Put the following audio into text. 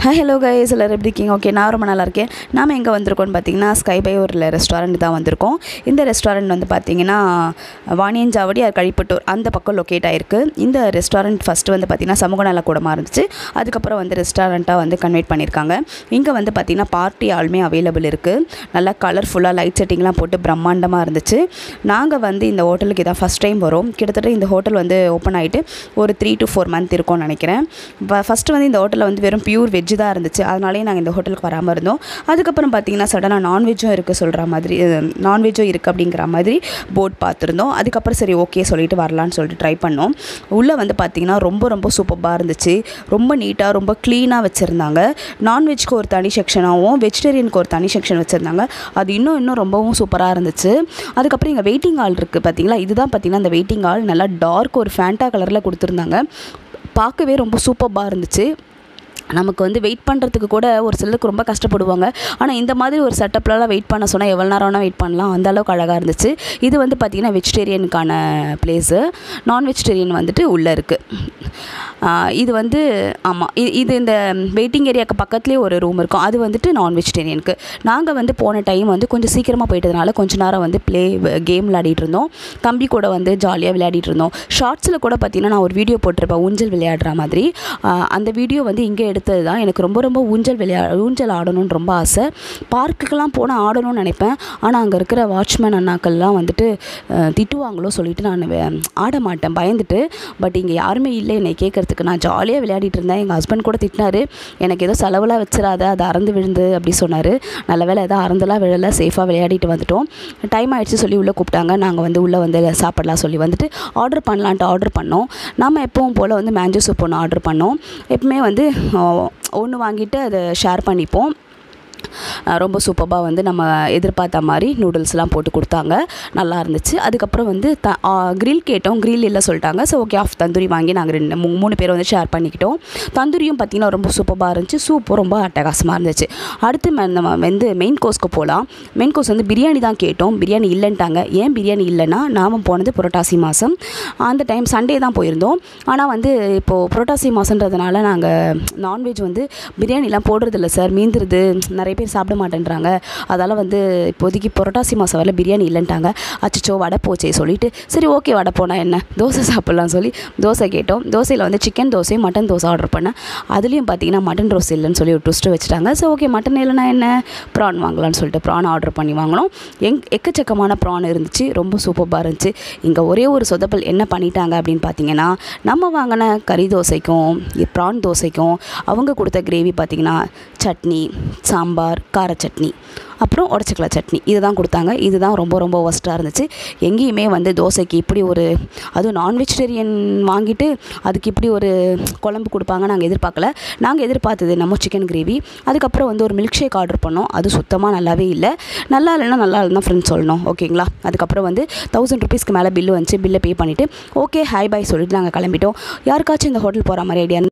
hi hello guys எல்லோரும் எப்படி இருக்கீங்க ஓகே நான் ரொம்ப நல்லா இருக்கேன் நாம் எங்கே வந்திருக்கோம்னு பார்த்தீங்கன்னா ஸ்கை பை ஒரு ரெஸ்டாரண்ட் தான் வந்திருக்கோம் இந்த ரெஸ்டாரண்ட் வந்து பார்த்தீங்கன்னா வாணியஞ்சாவடி அது கழிப்பட்டூர் அந்த பக்கம் லொக்கேட் ஆகிருக்கு இந்த ரெஸ்டாரண்ட் ஃபஸ்ட்டு வந்து பார்த்திங்கன்னா சமூக நல கூடமாக இருந்துச்சு அதுக்கப்புறம் வந்து ரெஸ்டாரண்ட்டாக வந்து கன்வெர்ட் பண்ணியிருக்காங்க இங்கே வந்து பார்த்திங்கன்னா பார்ட்டி ஆளுமே அவைலபிள் இருக்குது நல்லா கலர்ஃபுல்லாக லைட் செட்டிங்லாம் போட்டு பிரம்மாண்டமாக இருந்துச்சு நாங்கள் வந்து இந்த ஹோட்டலுக்கு இதான் ஃபஸ்ட் டைம் வரோம் கிட்டத்தட்ட இந்த ஹோட்டல் வந்து ஓப்பன் ஆகிட்டு ஒரு த்ரீ டு ஃபோர் மந்த் இருக்கும்னு நினைக்கிறேன் ஃபஸ்ட்டு வந்து இந்த ஹோட்டலில் வந்து வெறும் பியூர் வெஜ்ஜு தான் இருந்துச்சு அதனாலேயே நாங்கள் இந்த ஹோட்டலுக்கு வராமல் இருந்தோம் அதுக்கப்புறம் பார்த்தீங்கன்னா சடனாக நான்வெஜ்ஜும் இருக்குது சொல்கிற மாதிரி நான்வெஜ்ஜும் இருக்குது அப்படிங்கிற மாதிரி போர்ட் பார்த்துருந்தோம் அதுக்கப்புறம் சரி ஓகே சொல்லிட்டு வரலான்னு சொல்லிட்டு ட்ரை பண்ணோம் உள்ளே வந்து பார்த்திங்கன்னா ரொம்ப ரொம்ப சூப்பராக இருந்துச்சு ரொம்ப நீட்டாக ரொம்ப க்ளீனாக வச்சுருந்தாங்க நான்வெஜ்க்கு ஒரு தனி செக்ஷனாகவும் வெஜிடேரியனுக்கு ஒரு தனி செக்ஷன் வச்சுருந்தாங்க அது இன்னும் இன்னும் ரொம்பவும் சூப்பராக இருந்துச்சு அதுக்கப்புறம் இங்கே வெயிட்டிங் ஹால் இருக்குது பார்த்தீங்களா இதுதான் பார்த்திங்கன்னா அந்த வெயிட்டிங் ஹால் நல்லா டார்க் ஒரு ஃபேண்டா கலரில் கொடுத்துருந்தாங்க பார்க்கவே ரொம்ப சூப்பராக இருந்துச்சு நமக்கு வந்து வெயிட் பண்ணுறதுக்கு கூட ஒரு சிலருக்கு ரொம்ப கஷ்டப்படுவாங்க ஆனால் இந்த மாதிரி ஒரு செட்டப்லலாம் வெயிட் பண்ண சொன்னால் எவ்வளோ நேரம் வேணால் வெயிட் பண்ணலாம் அந்த அளவுக்கு அழகாக இருந்துச்சு இது வந்து பார்த்திங்கன்னா வெஜிடேரியனுக்கான பிளேஸு நான் வெஜிடேரியன் வந்துட்டு உள்ளே இருக்குது இது வந்து ஆமாம் இது இது இந்த வெயிட்டிங் ஏரியாவுக்கு பக்கத்துலேயே ஒரு ரூம் இருக்கும் அது வந்துட்டு நான் வெஜிடேரியனுக்கு நாங்கள் வந்து போன டைம் வந்து கொஞ்சம் சீக்கிரமாக போயிட்டதுனால கொஞ்ச நேரம் வந்து ப்ளே கேம் விளையாடிட்டு இருந்தோம் தம்பி கூட வந்து ஜாலியாக விளையாடிட்டு இருந்தோம் ஷார்ட்ஸில் கூட பார்த்திங்கன்னா நான் ஒரு வீடியோ போட்டிருப்பேன் ஊஞ்சல் விளையாடுற மாதிரி அந்த வீடியோ வந்து இங்கே எடுத்தது தான் எனக்கு ரொம்ப ரொம்ப ஊஞ்சல் விளையா ஊஞ்சல் ஆடணும்னு ரொம்ப ஆசை பார்க்குக்கெல்லாம் போனால் ஆடணும்னு நினைப்பேன் ஆனால் அங்கே இருக்கிற வாட்ச்மேன் அண்ணாக்கள்லாம் வந்துட்டு திட்டுவாங்களோ சொல்லிட்டு நான் ஆட மாட்டேன் பயந்துட்டு பட் இங்கே யாருமே இல்லை என்னை கேட்குறதுக்கு நான் ஜாலியாக விளையாடிட்டு இருந்தேன் எங்கள் ஹஸ்பண்ட் கூட திட்டினாரு எனக்கு ஏதோ செலவுலாம் வச்சிடாத அது அறந்து விழுந்து அப்படி சொன்னார் நல்ல வேலை எதாவது அறந்தெல்லாம் விழலை சேஃபாக விளையாடிட்டு வந்துட்டோம் டைம் ஆகிடுச்சு சொல்லி உள்ளே கூப்பிட்டாங்க நாங்கள் வந்து உள்ளே வந்து சாப்பிடலாம் சொல்லி வந்துட்டு ஆர்டர் பண்ணலான்ட்டு ஆர்டர் பண்ணோம் நம்ம எப்பவும் போல் வந்து மேஞ்சோ சூப் ஒன்று ஆர்டர் பண்ணோம் எப்பவுமே வந்து ஒன்று வாங்கிட்டு அதை ஷேர் பண்ணிப்போம் ரொம்ப சூப்பராக வந்து நம்ம எதிர்பார்த்த மாதிரி நூடுல்ஸ்லாம் போட்டு கொடுத்தாங்க நல்லா இருந்துச்சு அதுக்கப்புறம் வந்து த க்ரில் கேட்டோம் க்ரில் இல்லை சொல்லிட்டாங்க ஸோ ஓகே ஆஃப் தந்தூரி வாங்கி நாங்கள் ரெண்டு மூ மூணு பேர் வந்து ஷேர் பண்ணிக்கிட்டோம் தந்தூரியும் பார்த்திங்கன்னா ரொம்ப சூப்பராக இருந்துச்சு சூப்பும் ரொம்ப அட்டகாசமாக இருந்துச்சு அடுத்து நம்ம வந்து மெயின் கோர்ஸ்க்கு போகலாம் மெயின் கோர்ஸ் வந்து பிரியாணி தான் கேட்டோம் பிரியாணி இல்லைன்ட்டாங்க ஏன் பிரியாணி இல்லைன்னா நாம் போனது புரட்டாசி மாதம் அந்த டைம் சண்டே தான் போயிருந்தோம் ஆனால் வந்து இப்போது புரட்டாசி மாதன்றதுனால நாங்கள் நான்வெஜ் வந்து பிரியாணிலாம் போடுறதில்ல சார் மீந்துருது நிறைய பேர் சாப்பிட மாட்டேன்றாங்க அதால் வந்து இப்போதைக்கு புரட்டாசி மாதம் வரல பிரியாணி இல்லைன்ட்டாங்க அச்சோ வடை போச்சே சொல்லிவிட்டு சரி ஓகே வடை போனால் என்ன தோசை சாப்பிட்லாம் சொல்லி தோசை கேட்டோம் தோசையில் வந்து chicken dosa mutton dosa order பண்ணேன் அதுலேயும் பார்த்தீங்கன்னா மட்டன் ரோஸ் இல்லைன்னு சொல்லி ஒரு ட்விஸ்ட்டு வச்சுட்டாங்க ஸோ ஓகே மட்டன் இல்லைனா என்ன ப்ரான் வாங்கலாம்னு சொல்லிட்டு ப்ரான் ஆர்டர் பண்ணி வாங்கினோம் எங் எக்கச்சக்கமான ப்ரான் இருந்துச்சு ரொம்ப சூப்பராக இருந்துச்சு இங்கே ஒரே ஒரு சொதப்பல் என்ன பண்ணிட்டாங்க அப்படின்னு பார்த்தீங்கன்னா நம்ம வாங்கின கறி தோசைக்கும் ப்ரான் தோசைக்கும் அவங்க கொடுத்த கிரேவி பார்த்திங்கன்னா சட்னி சாம்பார் கார சட்னி அப்புறம் உடச்சிக்கல சட்னி இதுதான் கொடுத்தாங்க இதுதான் ரொம்ப ரொம்ப ஒஸ்ட்டாக இருந்துச்சு எங்கேயுமே வந்து தோசைக்கு இப்படி ஒரு அதுவும் நான் வெஜிடேரியன் வாங்கிட்டு அதுக்கு இப்படி ஒரு குழம்பு கொடுப்பாங்க நாங்கள் எதிர்பார்க்கல நாங்கள் எதிர்பார்த்தது நம்ம சிக்கன் கிரேவி அதுக்கப்புறம் வந்து ஒரு மில்க் ஷேக் ஆர்டர் பண்ணோம் அது சுத்தமாக நல்லாவே இல்லை நல்லா இல்லைன்னா நல்லா இல்லைன்னா ஃப்ரெண்ட்ஸ் சொல்லணும் ஓகேங்களா அதுக்கப்புறம் வந்து தௌசண்ட் ருபீஸ்க்கு மேலே பில்லு வந்துச்சு பில்லை பே பண்ணிவிட்டு ஓகே ஹாய் பாய் சொல்லிட்டு நாங்கள் கிளம்பிட்டோம் யாருக்காச்சும் இந்த ஹோட்டல் போகிற மாதிரி ஐடியா